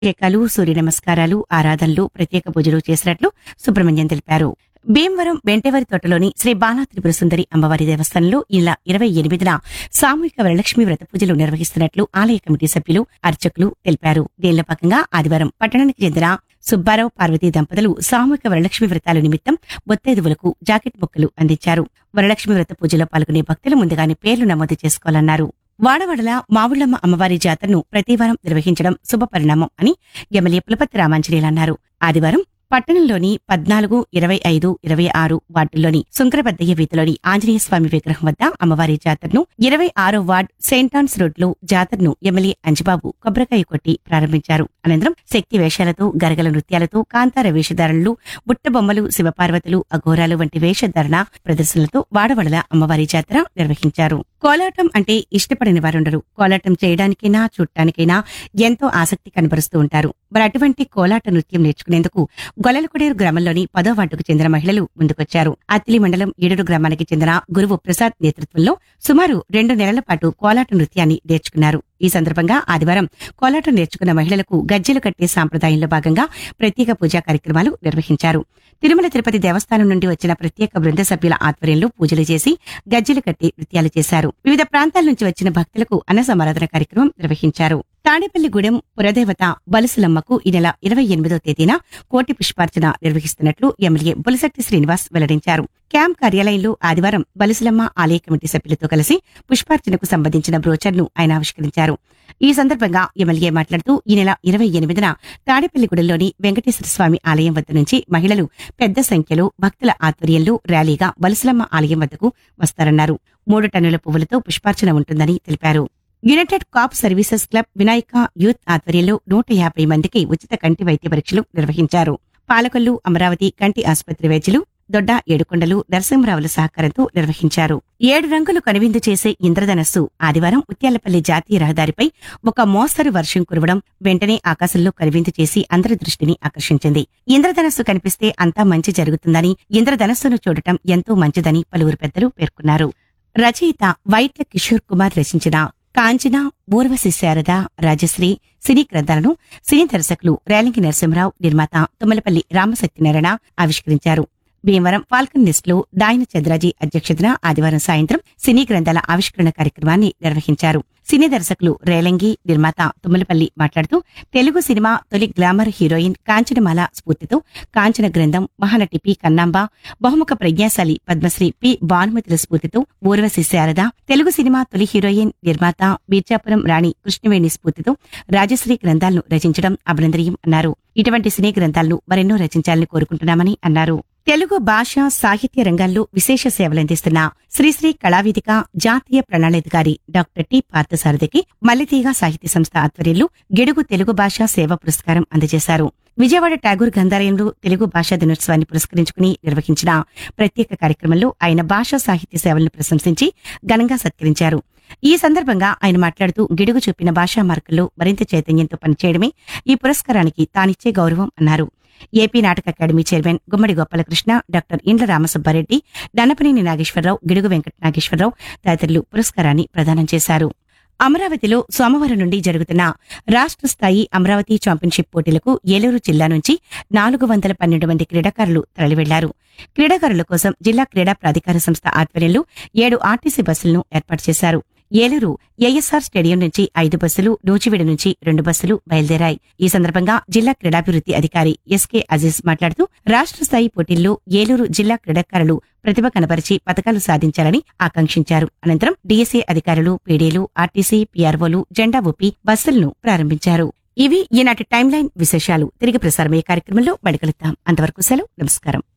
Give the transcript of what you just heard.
అభిషేకాలు సూర్య నమస్కారాలు ఆరాధనలు ప్రత్యేక పూజలు చేసినట్లు సుబ్రహ్మణ్యం తెలిపారు భీమవరం వెంటేవారి తోటలోని శ్రీ బాలా త్రిపుర సుందరి అమ్మవారి దేవస్థానంలో ఇలా ఇరవై ఎనిమిదిన సామూహిక వరలక్ష్మి వ్రత పూజలు నిర్వహిస్తున్నట్లు ఆలయ కమిటీ సభ్యులు అర్చకులు తెలిపారు దీనిలో భాగంగా ఆదివారం పట్టణానికి చెందిన సుబ్బారావు పార్వతీ దంపతులు సామూహిక వరలక్ష్మి వ్రతాల నిమిత్తం బొత్తైదువులకు జాకెట్ ముక్కలు అందించారు వరలక్ష్మి వ్రత పూజలో పాల్గొనే భక్తులు ముందుగానే పేర్లు నమోదు చేసుకోవాలన్నారు వాడవడల మావుళ్లమ్మ అమ్మవారి జాతరను ప్రతివారం నిర్వహించడం శుభపరిణామం అని ఎమ్మెల్యే పులపతి రామాంజనేయులు అన్నారు ఆదివారం పట్టణంలోని పద్నాలుగు ఇరవై ఐదు ఇరవై ఆరు వార్డుల్లోని సుంకరబద్దయ్య వీధిలోని ఆంజనేయ స్వామి విగ్రహం వద్ద అమ్మవారి జాతరను ఇరవై ఆరో వార్డ్ సెయింట్ ఆన్స్ రోడ్ లో జాతరను ఎమ్మెల్యే అంజబాబు కొబ్బరికాయ కొట్టి ప్రారంభించారు అనంతరం శక్తి వేషాలతో గరగల నృత్యాలతో కాంతార వేషధారణలు బుట్టబొమ్మలు శివపార్వతులు అఘోరాలు వంటి వేషధారణ ప్రదర్శనలతో వాడవడల అమ్మవారి జాతర నిర్వహించారు కోలాటం అంటే ఇష్టపడని వారుండరు కోలాటం చేయడానికైనా చూడటానికైనా ఎంతో ఆసక్తి కనబరుస్తూ ఉంటారు మరి అటువంటి కోలాట నృత్యం నేర్చుకునేందుకు గొల్లలకొడేరు గ్రామంలోని పదో వార్డుకు చెందిన మహిళలు ముందుకొచ్చారు అత్తిలి మండలం ఈడూరు గ్రామానికి చెందిన గురువు ప్రసాద్ నేతృత్వంలో సుమారు రెండు నెలల పాటు కోలాట నృత్యాన్ని నేర్చుకున్నారు ఈ సందర్భంగా ఆదివారం కోలాటం నేర్చుకున్న మహిళలకు గజ్జెలు కట్టే సాంప్రదాయంలో భాగంగా ప్రత్యేక పూజా కార్యక్రమాలు నిర్వహించారు తిరుమల తిరుపతి దేవస్థానం నుండి వచ్చిన ప్రత్యేక బృంద సభ్యుల ఆధ్వర్యంలో పూజలు చేసి గజ్జెలు కట్టి నృత్యాలు చేశారు వివిధ ప్రాంతాల నుంచి వచ్చిన భక్తులకు అన్న సమారాధన కార్యక్రమం నిర్వహించారు తాడేపల్లిగూడెం పురదేవత బలుసులమ్మకు ఈ నెల ఇరవై ఎనిమిదో తేదీన కోటి పుష్పార్చన నిర్వహిస్తున్నట్లు ఎమ్మెల్యే బులశెట్టి శ్రీనివాస్ వెల్లడించారు క్యాంప్ కార్యాలయంలో ఆదివారం బలుసులమ్మ ఆలయ కమిటీ సభ్యులతో కలిసి పుష్పార్చనకు సంబంధించిన బ్రోచర్ను ఆయన ఆవిష్కరించారు ఈ సందర్భంగా ఎమ్మెల్యే మాట్లాడుతూ ఈ నెల ఇరవై ఎనిమిదిన తాడేపల్లిగూడెంలోని వెంకటేశ్వర స్వామి ఆలయం వద్ద నుంచి మహిళలు పెద్ద సంఖ్యలో భక్తుల ఆధ్వర్యంలో ర్యాలీగా బలుసులమ్మ ఆలయం వద్దకు వస్తారన్నారు మూడు టన్నుల పువ్వులతో పుష్పార్చన ఉంటుందని తెలిపారు యునైటెడ్ కాప్ సర్వీసెస్ క్లబ్ వినాయక యూత్ ఆధ్వర్యంలో నూట యాభై మందికి ఉచిత కంటి వైద్య పరీక్షలు నిర్వహించారు పాలకొల్లు అమరావతి కంటి ఆసుపత్రి వైద్యులు దొడ్డ ఏడుకొండలు నరసింహరావుల సహకారంతో నిర్వహించారు ఏడు రంగులు కనువిందు చేసే ఇంద్రధనస్సు ఆదివారం ముత్యాలపల్లి జాతీయ రహదారిపై ఒక మోస్తరు వర్షం కురవడం వెంటనే ఆకాశంలో కనువిందు చేసి అందరి దృష్టిని ఆకర్షించింది ఇంద్రధనస్సు కనిపిస్తే అంతా మంచి జరుగుతుందని ఇంద్రధనస్సును చూడటం ఎంతో మంచిదని పలువురు పెద్దలు పేర్కొన్నారు రచయిత వైట్ల కిషోర్ కుమార్ రచించిన కాంచన ఊర్వశి శారద రాజశ్రీ సినీ గ్రంథాలను సినీ దర్శకులు రేలంగి నరసింహరావు నిర్మాత తుమ్మలపల్లి రామసత్యనారాయణ ఆవిష్కరించారు భీమవరం ఫాల్కన్ లిస్ట్ లో దాయన చంద్రాజీ అధ్యక్షతన ఆదివారం సాయంత్రం సినీ గ్రంథాల ఆవిష్కరణ కార్యక్రమాన్ని నిర్వహించారు సినీ దర్శకులు రేలంగి నిర్మాత తుమ్మలపల్లి మాట్లాడుతూ తెలుగు సినిమా తొలి గ్లామర్ హీరోయిన్ కాంచనమాల స్ఫూర్తితో కాంచన గ్రంథం మహానటి పి కన్నాంబ బహుముఖ ప్రజ్ఞాశాలి పద్మశ్రీ పి భానుమతుల స్ఫూర్తితో ఊర్వశి శారద తెలుగు సినిమా తొలి హీరోయిన్ నిర్మాత బీర్చాపురం రాణి కృష్ణవేణి స్ఫూర్తితో రాజశ్రీ గ్రంథాలను రచించడం అభినందనీయం అన్నారు ఇటువంటి సినీ గ్రంథాలను మరెన్నో రచించాలని కోరుకుంటున్నామని అన్నారు తెలుగు భాష సాహిత్య రంగాల్లో విశేష సేవలందిస్తున్న శ్రీశ్రీ కళావేదిక జాతీయ ప్రణాళికారి డాక్టర్ టి పార్థసారథికి మల్లితీగ సాహిత్య సంస్థ ఆధ్వర్యంలో గిడుగు తెలుగు భాషా సేవ పురస్కారం అందజేశారు విజయవాడ ఠాగూర్ గ్రంథాలయంలో తెలుగు భాషా దినోత్సవాన్ని పురస్కరించుకుని నిర్వహించిన ప్రత్యేక కార్యక్రమంలో ఆయన భాషా సాహిత్య సేవలను ప్రశంసించి ఘనంగా సత్కరించారు ఈ సందర్భంగా ఆయన మాట్లాడుతూ గిడుగు చూపిన భాషా మార్కుల్లో మరింత చైతన్యంతో పనిచేయడమే ఈ పురస్కారానికి తానిచ్చే గౌరవం అన్నారు ఏపీ నాటక academy chairman Gummadi Gopalakrishna doctor Indla Ramasubbareddy దనపనేని Nageswararao Gidugu Venkata Nageswararao తదితరులు పురస్కారాన్ని ప్రదానం చేశారు అమరావతిలో సోమవారం నుండి జరుగుతున్న రాష్ట్ర స్థాయి అమరావతి ఛాంపియన్షిప్ పోటీలకు ఏలూరు జిల్లా నుంచి నాలుగు వందల పన్నెండు మంది క్రీడాకారులు తరలివెళ్లారు క్రీడాకారుల కోసం జిల్లా క్రీడా ప్రాధికార సంస్థ ఆధ్వర్యంలో ఏడు ఆర్టీసీ బస్సులను ఏర్పాటు చేశారు ఏలూరు ఏఎస్ఆర్ స్టేడియం నుంచి ఐదు బస్సులు నూచివీడు నుంచి రెండు బస్సులు బయలుదేరాయి ఈ సందర్భంగా జిల్లా క్రీడాభివృద్ధి అధికారి ఎస్కే అజీజ్ మాట్లాడుతూ రాష్ట్ర స్థాయి పోటీల్లో ఏలూరు జిల్లా క్రీడాకారులు ప్రతిభ కనబరిచి పథకాలు సాధించాలని ఆకాంక్షించారు అనంతరం డీఎస్ఏ అధికారులు పీడీలు ఆర్టీసీ పీఆర్ఓలు జెండా ఊపి బస్సులను ప్రారంభించారు ఇవి ఈనాటి టైమ్ లైన్ విశేషాలు తిరిగి ప్రసారమయ్యే కార్యక్రమంలో బడికలుద్దాం అంతవరకు సెలవు నమస్కారం